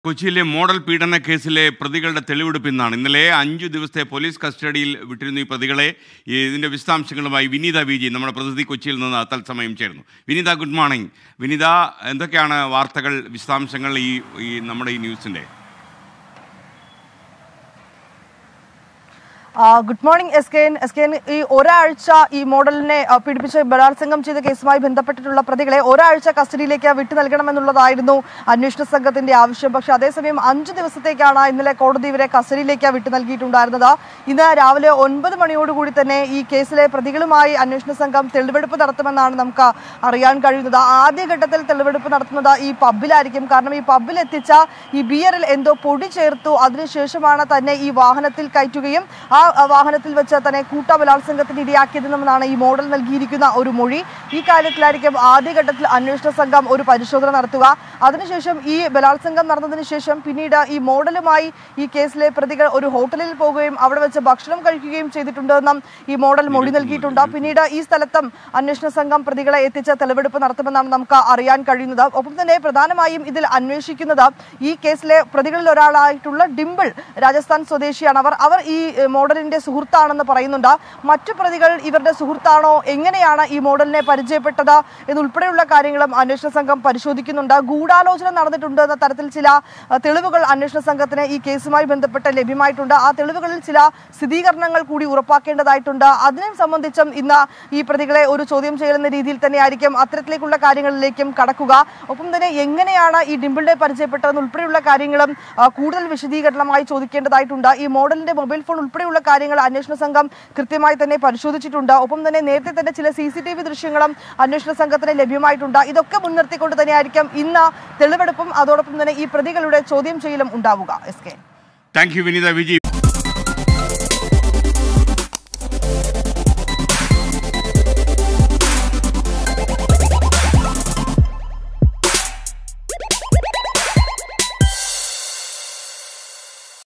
കൊച്ചിയിലെ മോഡൽ പീഡന കേസിലെ പ്രതികളുടെ തെളിവെടുപ്പ് ഇന്നാണ് ഇന്നലെ അഞ്ചു ദിവസത്തെ പോലീസ് കസ്റ്റഡിയിൽ വിട്ടിരുന്ന ഈ പ്രതികളെ ഈ ഇതിന്റെ വിശദാംശങ്ങളുമായി വിനീത വി ജി നമ്മുടെ പ്രതിനിധി കൊച്ചിയിൽ നിന്ന് തത്സമയം ചേർന്നു വിനീത ഗുഡ് മോർണിംഗ് വിനീത എന്തൊക്കെയാണ് വാർത്തകൾ വിശദാംശങ്ങൾ ഈ ഈ നമ്മുടെ ഈ ന്യൂസിന്റെ ആ, good morning S K N S K N ഈ ഒരാഴ്ച ഈ മോഡലിനെ ആ, പീഡിപ്പിച്ച് ബലാത്സംഗം ചെയ്ത കേസുമായി ബന്ധപ്പെട്ടിട്ടുള്ള പ്രതികളെ ഒരാഴ്ച കസ്റ്റഡിയിലേക്ക് വിട്ടു നൽകണമെന്നുള്ളതായിരുന്നു അന്വേഷണ സംഘത്തിന്റെ ആവശ്യം പക്ഷേ അതേസമയം അഞ്ചു ദിവസത്തേക്കാണ് ഇന്നലെ കോടതി ഇവരെ കസ്റ്റഡിയിലേക്ക് വിട്ടു നൽകിയിട്ടുണ്ടായിരുന്നത് ഇന്ന് രാവിലെ ഒൻപത് മണിയോടുകൂടി തന്നെ ഈ കേസിലെ പ്രതികളുമായി അന്വേഷണ സംഘം തെളിവെടുപ്പ് നടത്തുമെന്നാണ് നമുക്ക് അറിയാൻ കഴിയുന്നത് ആദ്യഘട്ടത്തിൽ തെളിവെടുപ്പ് നടത്തുന്നത് ഈ പബ്ബിലായിരിക്കും കാരണം ഈ പബ്ബിൽ എത്തിച്ച ഈ ബിയറിൽ എന്തോ പൊടി ചേർത്തു അതിനുശേഷമാണ് തന്നെ ഈ വാഹനത്തിൽ കയറ്റുകയും ആ ആ വാഹനത്തിൽ വെച്ച് തന്നെ കൂട്ട ബലാത്സംഗത്തിന് ഇടയാക്കിയതെന്നാണ് ഈ മോഡൽ നൽകിയിരിക്കുന്ന ഒരു മൊഴി ഈ കാര്യത്തിലായിരിക്കും ആദ്യഘട്ടത്തിൽ അന്വേഷണ സംഘം ഒരു പരിശോധന നടത്തുക അതിനുശേഷം ഈ ബലാത്സംഗം നടന്നതിന് ശേഷം പിന്നീട് ഈ മോഡലുമായി ഈ കേസിലെ പ്രതികൾ ഒരു ഹോട്ടലിൽ പോവുകയും അവിടെ വെച്ച് ഭക്ഷണം കഴിക്കുകയും ചെയ്തിട്ടുണ്ടെന്നും ഈ മോഡൽ മൊഴി നൽകിയിട്ടുണ്ട് പിന്നീട് ഈ സ്ഥലത്തും അന്വേഷണ സംഘം പ്രതികളെ എത്തിച്ച് തെളിവെടുപ്പ് നടത്തുമെന്നാണ് നമുക്ക് അറിയാൻ കഴിയുന്നത് ഒപ്പം തന്നെ പ്രധാനമായും ഇതിൽ അന്വേഷിക്കുന്നത് ഈ കേസിലെ പ്രതികളിൽ ഒരാളായിട്ടുള്ള ഡിംപിൾ രാജസ്ഥാൻ സ്വദേശിയാണ് അവർ അവർ ഈ ഏഹ്, മോഡലിന്റെ സുഹൃത്താണെന്ന് പറയുന്നുണ്ട് മറ്റു പ്രതികൾ ഇവരുടെ സുഹൃത്താണോ എങ്ങനെയാണ് ഈ മോഡലിനെ പരിചയപ്പെട്ടത് എന്നുൾപ്പെടെയുള്ള കാര്യങ്ങളും അന്വേഷണ സംഘം പരിശോധിക്കുന്നുണ്ട് ഗൂഢാലോചന നടന്നിട്ടുണ്ട് എന്ന തരത്തിൽ ചില അഹ്, തെളിവുകൾ അന്വേഷണ സംഘത്തിന് ഈ കേസുമായി ബന്ധപ്പെട്ട് ലഭ്യമായിട്ടുണ്ട് ആ തെളിവുകളിൽ ചില സ്ഥിരീകരണങ്ങൾ കൂടി ഉറപ്പാക്കേണ്ടതായിട്ടുണ്ട് അതിനെ സംബന്ധിച്ചും ഇന്ന് ഈ പ്രതികളെ ഒരു ചോദ്യം ചെയ്യുന്ന രീതിയിൽ തന്നെയായിരിക്കും അത്തരത്തിലേക്കുള്ള കാര്യങ്ങളിലേക്കും കടക്കുക ഒപ്പം തന്നെ എങ്ങനെയാണ് ഈ ഡിംപിളിനെ പരിചയപ്പെട്ടതെന്ന് ഉൾപ്പെടെയുള്ള കാര്യങ്ങളും ആ, കൂടുതൽ വിശദീകരണമായി ചോദിക്കേണ്ടതായിട്ടുണ്ട് ഈ മോഡലിന്റെ മൊബൈൽ ഫോൺ ഉൾപ്പെടെയുള്ള കാര്യങ്ങൾ അന്വേഷണ സംഘം കൃത്യമായി തന്നെ പരിശോധിച്ചിട്ടുണ്ട് ഒപ്പം തന്നെ നേരത്തെ തന്നെ ചില സി സി ടി വി ദൃശ്യങ്ങളും അന്വേഷണ സംഘത്തിന് ലഭ്യമായിട്ടുണ്ട് ഇതൊക്കെ മുൻനിർത്തിക്കൊണ്ട് തന്നെയായിരിക്കും ഇന്ന് തെളിവെടുപ്പും അതോടൊപ്പം തന്നെ ഈ പ്രതികളുടെ ചോദ്യം ചെയ്യലും ഉണ്ടാവുക S K thank you Vineetha V G